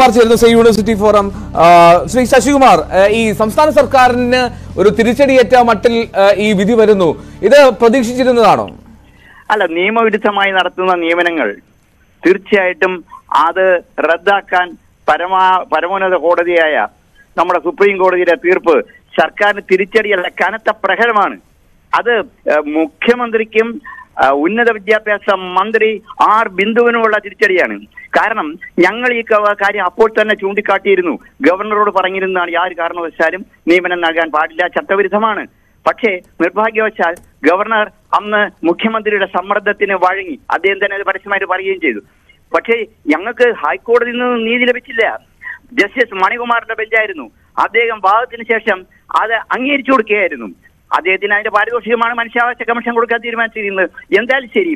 ശശികുമാർ ചേരുന്നു say university forum ആ, ശ്രീ ശശികുമാർ ആ, ഈ സംസ്ഥാന സർക്കാരിന് ഒരു തിരിച്ചടിയേറ്റ മട്ടിൽ ആ, ഈ വിധി വരുന്നു ഇത് പ്രതീക്ഷിച്ചിരുന്നതാണോ അല്ല നിയമവിരുദ്ധമായി നടത്തുന്ന നിയമനങ്ങൾ തീർച്ചയായിട്ടും അത് റദ്ദാക്കാൻ പരമാ പരമോന്നത കോടതിയായ നമ്മുടെ സുപ്രീം കോടതിയുടെ തീർപ്പ് സർക്കാരിന് തിരിച്ചടിയല്ല കനത്ത പ്രഹരമാണ് അത് ഏഹ്, മുഖ്യമന്ത്രിക്കും ആ, ഉന്നത വിദ്യാഭ്യാസ മന്ത്രി ആർ ബിന്ദുവിനുമുള്ള തിരിച്ചടിയാണ് കാരണം ഞങ്ങൾ ഈ ക- കാര്യം അപ്പോൾ തന്നെ ചൂണ്ടിക്കാട്ടിയിരുന്നു ഗവർണറോട് പറഞ്ഞിരുന്നതാണ് യാതൊരു കാരണവശാലും നിയമനം നൽകാൻ പാടില്ല ചട്ടവിരുദ്ധമാണ് പക്ഷേ നിർഭാഗ്യവശാൽ ഗവർണർ അന്ന് മുഖ്യമന്ത്രിയുടെ സമ്മർദ്ദത്തിന് വഴങ്ങി അദ്ദേഹം തന്നെ അത് പരസ്യമായിട്ട് പറയുകയും ചെയ്തു പക്ഷേ ഞങ്ങൾക്ക് ഹൈക്കോടതിയിൽ നിന്ന് നീതി ലഭിച്ചില്ല ജസ്റ്റിസ് മണികുമാറിന്റെ ബെഞ്ചായിരുന്നു അദ്ദേഹം വാദത്തിന് ശേഷം അത് അംഗീകരിച്ചു കൊടുക്കുകയായിരുന്നു അദ്ദേഹത്തിന് അതിന്റെ പാരിതോഷികമാണ് മനുഷ്യാവകാശ കമ്മീഷൻ കൊടുക്കാൻ തീരുമാനിച്ചിരുന്നത് എന്തായാലും ശരി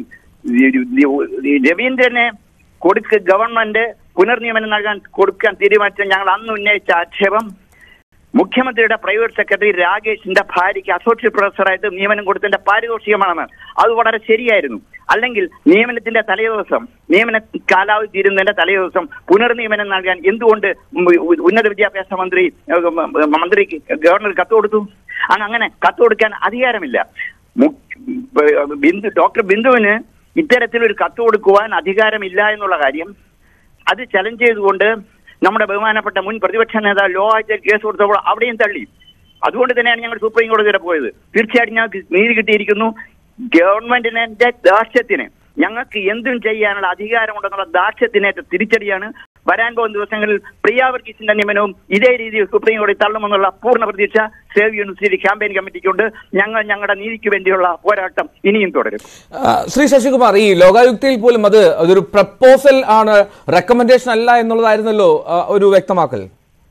രവീന്ദ്രനെ കൊടുക്ക ഗവൺമെന്റ് പുനർനിയമനം നൽകാൻ കൊടുക്കാൻ തീരുമാനിച്ച ഞങ്ങൾ അന്ന് ഉന്നയിച്ച ആക്ഷേപം മുഖ്യമന്ത്രിയുടെ പ്രൈവറ്റ് സെക്രട്ടറി രാകേഷിന്റെ ഭാര്യയ്ക്ക് അസോസിയേറ്റ് പ്രൊഫസറായിട്ട് നിയമനം കൊടുത്തതിന്റെ പാരിതോഷികമാണെന്ന് അത് വളരെ ശരിയായിരുന്നു അല്ലെങ്കിൽ നിയമനത്തിന്റെ തലേദിവസം നിയമന കാലാവധി തീരുന്നതിന്റെ തലേദിവസം പുനർനിയമനം നൽകാൻ എന്തുകൊണ്ട് ഉ- ഉന്നത വിദ്യാഭ്യാസ മന്ത്രി ഏഹ്, മന്ത്രിക്ക് ഗവർണർ കത്ത് കൊടുത്തു അന്ന് അങ്ങനെ കത്ത് കൊടുക്കാൻ അധികാരമില്ല മു- ബിന്ദു ഡോക്ടർ ബിന്ദുവിന് ഇത്തരത്തിലൊരു കത്ത് കൊടുക്കുവാൻ അധികാരമില്ല എന്നുള്ള കാര്യം അത് ചലഞ്ച് ചെയ്തുകൊണ്ട് നമ്മുടെ ബഹുമാനപ്പെട്ട മുൻ പ്രതിപക്ഷ നേതാവ് ലോ ആഴ്ചയിൽ കേസ് കൊടുത്തപ്പോൾ അവിടെയും തള്ളി അതുകൊണ്ട് തന്നെയാണ് ഞങ്ങൾ സുപ്രീം കോടതി വരെ പോയത് തീർച്ചയായിട്ടും ഞങ്ങൾക്ക് നീതി കിട്ടിയിരിക്കുന്നു ഗവൺമെന്റിന്റെ ദാർഷ്ട്യത്തിന് ഞങ്ങൾക്ക് എന്തും ചെയ്യാനുള്ള അധികാരമുണ്ടെന്നുള്ള ദാർഷ്ട്യത്തിനേറ്റ തിരിച്ചടിയാണ് വരാൻ പോകുന്ന ദിവസങ്ങളിൽ പ്രിയ വർഗീസിന്റെ നിയമനവും ഇതേ രീതിയിൽ സുപ്രീം കോടതി തള്ളുമെന്നുള്ള പൂർണ്ണ പ്രതീക്ഷ സേവ് യൂണിവേഴ്സിറ്റി ക്യാമ്പയിൻ കമ്മിറ്റിക്കുണ്ട് ഞങ്ങൾ ഞങ്ങളുടെ നീതിക്ക് വേണ്ടിയുള്ള പോരാട്ടം ഇനിയും തുടരും ആ, ശ്രീ ശശികുമാർ ഈ ലോകായുക്തയിൽ പോലും അത് അതൊരു പ്രപ്പോസൽ ആണ് റെക്കമെൻഡേഷൻ അല്ല എന്നുള്ളതായിരുന്നല്ലോ ആ, ഒരു വ്യക്തമാക്കൽ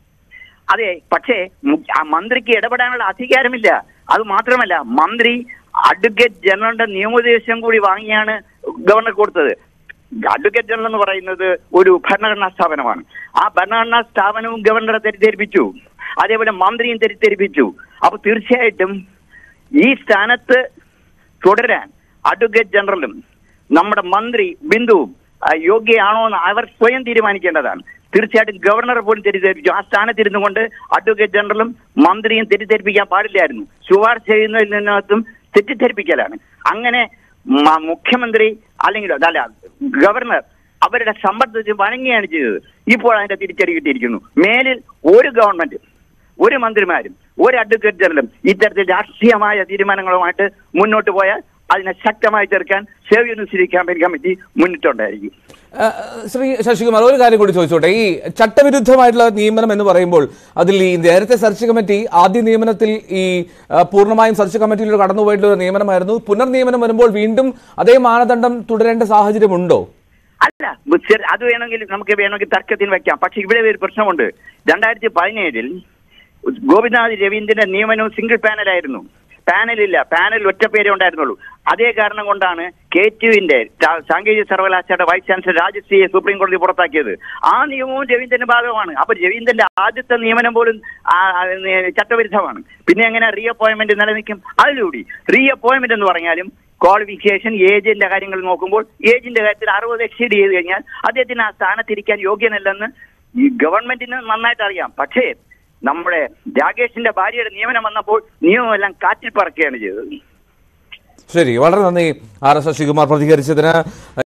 അതെ പക്ഷേ മു- ആ മന്ത്രിക്ക് ഇടപെടാനുള്ള അധികാരമില്ല അത് മാത്രമല്ല മന്ത്രി അഡ്വക്കേറ്റ് ജനറലിന്റെ നിയമോപദേശം കൂടി വാങ്ങിയാണ് ഗവർണർ കൊടുത്തത് അഡ്വക്കേറ്റ് ജനറൽ എന്ന് പറയുന്നത് ഒരു ഭരണഘടനാ സ്ഥാപനമാണ് ആ ഭരണഘടനാ സ്ഥാപനവും ഗവർണറെ തെറ്റിദ്ധരിപ്പിച്ചു അതേപോലെ മന്ത്രിയും തെറ്റിദ്ധരിപ്പിച്ചു അപ്പൊ തീർച്ചയായിട്ടും ഈ സ്ഥാനത്ത് തുടരാൻ അഡ്വക്കേറ്റ് ജനറലും നമ്മുടെ മന്ത്രി ബിന്ദുവും ആ, യോഗ്യയാണോ എന്ന് അവർ സ്വയം തീരുമാനിക്കേണ്ടതാണ് തീർച്ചയായിട്ടും ഗവർണർ പോലും തെറ്റിദ്ധരിപ്പിച്ചു ആ സ്ഥാനത്തിരുന്നു കൊണ്ട് അഡ്വക്കേറ്റ് ജനറലും മന്ത്രിയും തെറ്റിദ്ധരിപ്പിക്കാൻ പാടില്ലായിരുന്നു ശുപാർശ ചെയ്യുന്നതിൽ നിന്നകത്തും തെറ്റിദ്ധരിപ്പിക്കലാണ് അങ്ങനെ മ- മുഖ്യമന്ത്രി അല്ലെങ്കിൽ അല്ല ഗവർണർ അവരുടെ സമ്മർദ്ദത്തിന് വഴങ്ങുകയാണ് ചെയ്തത് ഇപ്പോൾ അതിന്റെ തിരിച്ചടി കിട്ടിയിരിക്കുന്നു മേലിൽ ഒരു ഗവൺമെന്റ് ഒരു മന്ത്രിമാരും ഒരു അഡ്വക്കേറ്റ് ജനറലും ഇത്തരത്തിൽ രാഷ്ട്രീയമായ തീരുമാനങ്ങളുമായിട്ട് മുന്നോട്ട് പോയാൽ അതിനെ ശക്തമായി ചെറുക്കാൻ സേവ് യൂണിവേഴ്സിറ്റി ക്യാമ്പയിൻ കമ്മിറ്റി മുന്നിട്ടുണ്ടായിരിക്കും ആ, ശ്രീ ശശികുമാർ ഒരു കാര്യം കൂടി ചോദിച്ചോട്ടെ ഈ ചട്ടവിരുദ്ധമായിട്ടുള്ള നിയമനം എന്ന് പറയുമ്പോൾ അതിൽ ഈ നേരത്തെ സെർച്ച് കമ്മിറ്റി ആദ്യ നിയമനത്തിൽ ഈ ആ, പൂർണ്ണമായും സെർച്ച് കമ്മിറ്റിയിലൂടെ കടന്നുപോയിട്ടുള്ള ഒരു നിയമനമായിരുന്നു പുനർനിയമനം വരുമ്പോൾ വീണ്ടും അതേ മാനദണ്ഡം തുടരേണ്ട സാഹചര്യമുണ്ടോ അല്ല ചെറു- അത് വേണമെങ്കിൽ നമുക്ക് വേണമെങ്കിൽ തർക്കത്തിന് വെക്കാം പക്ഷെ ഇവിടെ ഒരു പ്രശ്നമുണ്ട് രണ്ടായിരത്തി പതിനേഴിൽ ഗോപിനാഥ് രവീന്ദ്രന്റെ നിയമനവും സിംഗിൾ പാനലായിരുന്നു പാനലില്ല പാനൽ ഒറ്റ പേരേ ഉണ്ടായിരുന്നുള്ളൂ അതേ കാരണം കൊണ്ടാണ് കെ ടുവിന്റെ സാങ്കേതിക സർവകലാശാലയുടെ വൈസ് ചാൻസലർ രാജശ്രീയെ സുപ്രീം കോടതി പുറത്താക്കിയത് ആ നിയമവും രവീന്ദ്രന്റെ ഭാഗമാണ് അപ്പൊ രവീന്ദ്രന്റെ ആദ്യത്തെ നിയമനം പോലും ആ, ആ, നെ- ചട്ടവിരുദ്ധമാണ് പിന്നെ എങ്ങനെ റീ അപ്പോയിന്റ്മെന്റ് നിലനിൽക്കും അതിലൂടെ റീ അപ്പോയിന്റ്മെന്റ് എന്ന് പറഞ്ഞാലും ക്വാളിഫിക്കേഷൻ ഏജിന്റെ കാര്യങ്ങൾ നോക്കുമ്പോൾ ഏജിന്റെ കാര്യത്തിൽ അറുപത് എക്സീഡ് ചെയ്ത് കഴിഞ്ഞാൽ അദ്ദേഹത്തിന് ആ സ്ഥാനത്തിരിക്കാൻ യോഗ്യനല്ലെന്ന് ഈ ഗവൺമെന്റിന് നന്നായിട്ട് അറിയാം പക്ഷേ നമ്മുടെ രാകേഷിന്റെ ഭാര്യയുടെ നിയമനം വന്നപ്പോൾ നിയമമെല്ലാം കാറ്റിൽ പറക്കുകയാണ് ചെയ്തത് ശരി വളരെ നന്ദി ആർ എസ് ശശികുമാർ പ്രതികരിച്ചതിന്